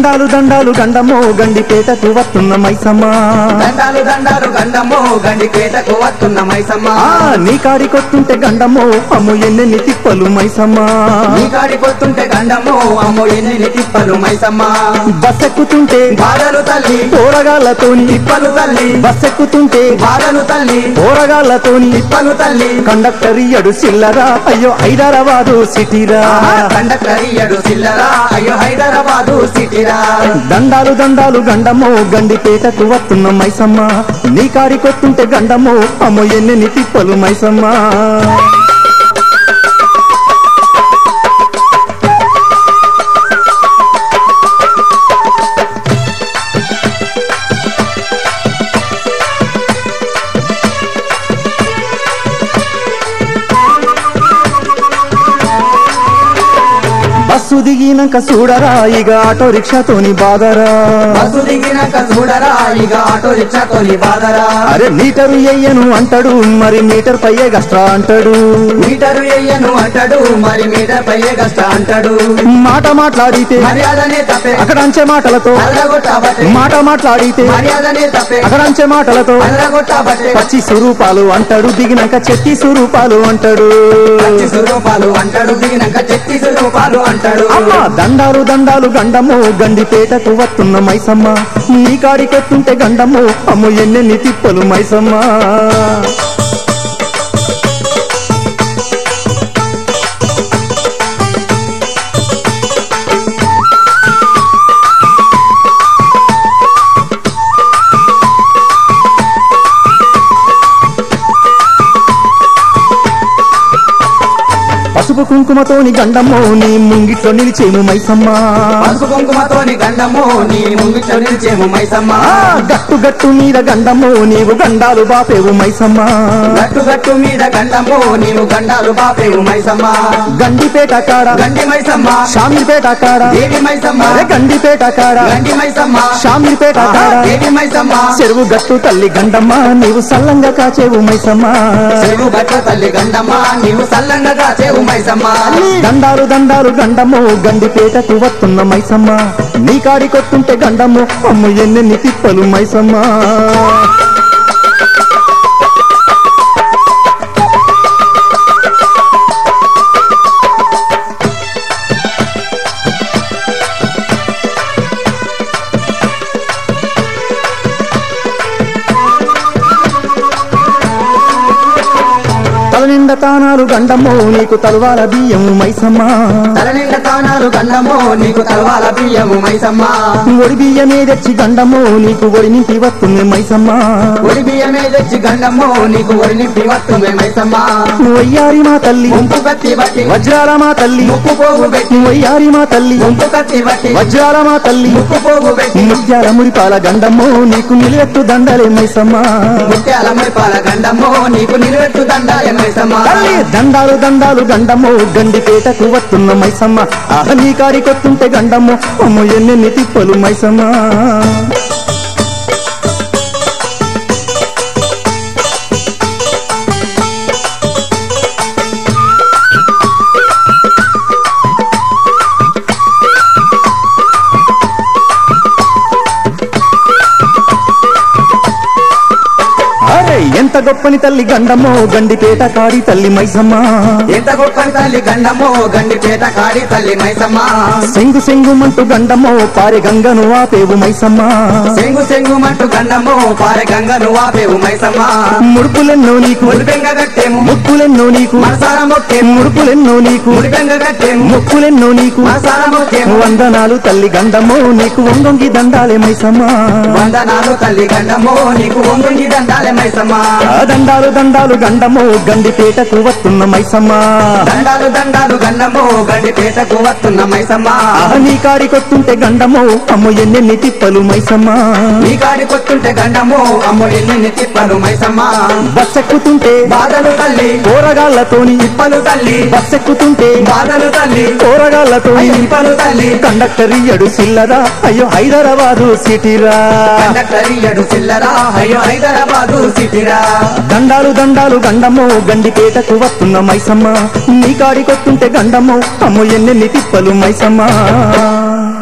దండాలు దండాలు గండమో గండిపేటకు వస్తున్న మైసమ్మ దండాలు దండాలు గండము గండిపేటకు వస్తున్న మైసమ్మ ఆ నీ కాడికొత్తుంటే గండమో అమ్ము ఎన్నెన్ని తిప్పలు మైసమ్మ నీ కాడికొస్తుంటే గండము అమ్మో ఎన్ని తిప్పలు మైసమ్మ బస్సెక్కుతుంటే బాధలు తల్లి పోరగాళ్ళతోని తిప్పలు తల్లి బస్సెక్కుతుంటే బాధలు తల్లి పోరగాళ్ళతోని తిప్పలు తల్లి కండక్టర్ ఇయ్యడు సిల్లరా అయ్యో హైదరాబాదు సిటీరా కండక్టర్ ఇయ్యడు సిల్లరా అయ్యో హైదరాబాదు సిటీరా దండాలు దండాలు గండమో గండిపేటకు వస్తున్న మైసమ్మ నీ కాడికొత్తుంటే గండమో అమ్మో ఎన్నెన్ని తిప్పలు మైసమ్మ బస్సు దిగినాక చూడరా ఇక ఆటో రిక్షాతోని బాదరా బస్సు దిగినాక చూడరా ఇక ఆటో రిక్షాతోని బాధరా అరే మీటరు ఎయ్యను అంటాడు మరి మీటర్ పయ్యే గస్ట్రా అంటాడు మీటరు ఎయ్యను అంటాడు మరి మీటర్ పయ్యే కష్ట అంటాడు మాట మాట్లాడితే మర్యాదనే తప్పే అక్కడంచే మాటలతో అల్లగొట్టాబట్టే మాట మాట్లాడితే మర్యాదనే తప్పే అక్కడంచే మాటలతో అల్లగొట్టాబట్టే పచ్చి స్వరూపాలు అంటాడు దిగినాక చెట్టి స్వరూపాలు అంటాడు పచ్చి స్వరూపాలు అంటాడు దిగినాక చెట్టి స్వరూపాలు అంటాడు అమ్మ దండాలు దండాలు గండము గండిపేటకు వస్తున్న మైసమ్మ నీ కాడికెత్తుంటే గండము అమ్ము ఎన్నెన్ని తిప్పలు మైసమ్మ పసుపు కుంకుమతోని గండము నీ ముంగిట్లో నిలిచేము మైసమ్మ పసుపు కుంకుమతోని గండము నీ ముంగిట్లో నిలిచేము మైసమ్మ ఆ, గట్టు గట్టు మీద గండము నీవు గండాలు బాపేవు మైసమ్మ గట్టు గట్టు మీద గండము నీవు గండాలు బాపేవు మైసమ్మ గండిపేట కాడ గండి మైసమ్మ షామీర్పేట కాడ దేవి మైసమ్మ అరే గండిపేట కాడ గండి మైసమ్మ షామీర్పేట కాడ దేవి మైసమ్మ చెరువు గట్టు తల్లి గండమ్మ నీవు సల్లంగా కాచేవు మైసమ్మ చెరువు గట్ట తల్లి గండమ్మ నీవు సల్లంగా కాచేవు మైసమ్మ దండాలు దండాలు గండము గండిపేటకు వస్తున్న మైసమ్మ నీ కాడికొత్తుంటే గండము అమ్ము ఎన్నెన్ని తిప్పలు మైసమ్మ తల నిండా తానాలు గండము నీకు తలవాల బియ్యము మైసమ్మ తల నిండా తానాలు గండము నీకు తలవాల బియ్యము మైసమ్మ ఒడి బియ్యమే తెచ్చి గండము నీకు ఒడి నింపి వస్తుంది మైసమ్మ ఒడి బియ్యమే తెచ్చి గండము నీకు ఒడి నింపి వస్తుంది మైసమ్మ వయ్యారి మా తల్లి ముంపు కత్తి బట్టి వజ్రాల మా తల్లి ముక్కు పోగు పెట్టి వయ్యారి మా తల్లి ముంపు కత్తి బట్టి వజ్రాల మా తల్లి ముక్కు పోగు పెట్టి ముత్యాల మురిపాల గండము నీకు నిలెత్తు దండలే మైసమ్మ ముత్యాల మురిపాల గండము నీకు నిలబెట్టు దండాయ మైసమ్మ తల్లి దండాలు దండాలు గండము గండిపేటకు వస్తున్న మైసమ్మ ఆహ నీ కాడికొత్తుంటే గండము అమ్ము ఎన్నెన్ని తిప్పలు మైసమ్మ అరే ఎంత గొప్పని తల్లి గండమో గండిపేట కాడి తల్లి మైసమ్మ ఎంత గొప్ప తల్లి గండము గండిపేట కాడి తల్లి మైసమ్మ సెంగు సెంగుమంటూ గండమో పారె గంగను ఆపేవు మైసమ్మ సెంగు సెంగు మట్టు గండము పారె గంగను వాపేవు మైసమ్మ ముడుపులెన్నో నీకు ముడిపెంగ కట్టేము ముక్కులెన్నో నీకు మనసార మొక్కేము ముడుపులెన్నో నీకు ముడిపెంగ కట్టేము ముక్కులెన్నో నీకు మనసార మొక్కేము వందనాలు తల్లి గండమో నీకు వంగొంగి దండాలే మైసమ్మ వందనాలు తల్లి గండము నీకు ఒంగుంగి దండాలే మైసమ్మ ఆ దండాలు దండాలు గండమో గండిపేటకు వస్తున్న మైసమ్మ దండాలు దండాలు గండము గండిపేటకు వస్తున్న మైసమ్మ ఆహ నీ కాడికొత్తుంటే గండమో అమ్ము ఎన్నెన్ని తిప్పలు మైసమ్మ నీ కాడి కొట్టుంటే గండము అమ్ము ఎన్ని తిప్పలు మైసమ్మ బస్సెక్కుతుంటే బాధలు తల్లి కూరగాళ్ళతోని తిప్పలు తల్లి బస్సెక్కుతుంటే బాధలు తల్లి కూరగాళ్ళతోని తిప్పలు తల్లి కండక్టర్ ఇయ్యడు సిల్లరా అయ్యో హైదరాబాదు సిటీరా కండక్టర్ ఇయ్యడు చిల్లరా అయ్యో హైదరాబాదు సిటీరా దండాలు దండాలు గండము గండిపేటకు వస్తున్న మైసమ్మ నీ కాడికొత్తుంటే గండము అమ్ము ఎన్నెన్ని తిప్పలు మైసమ్మ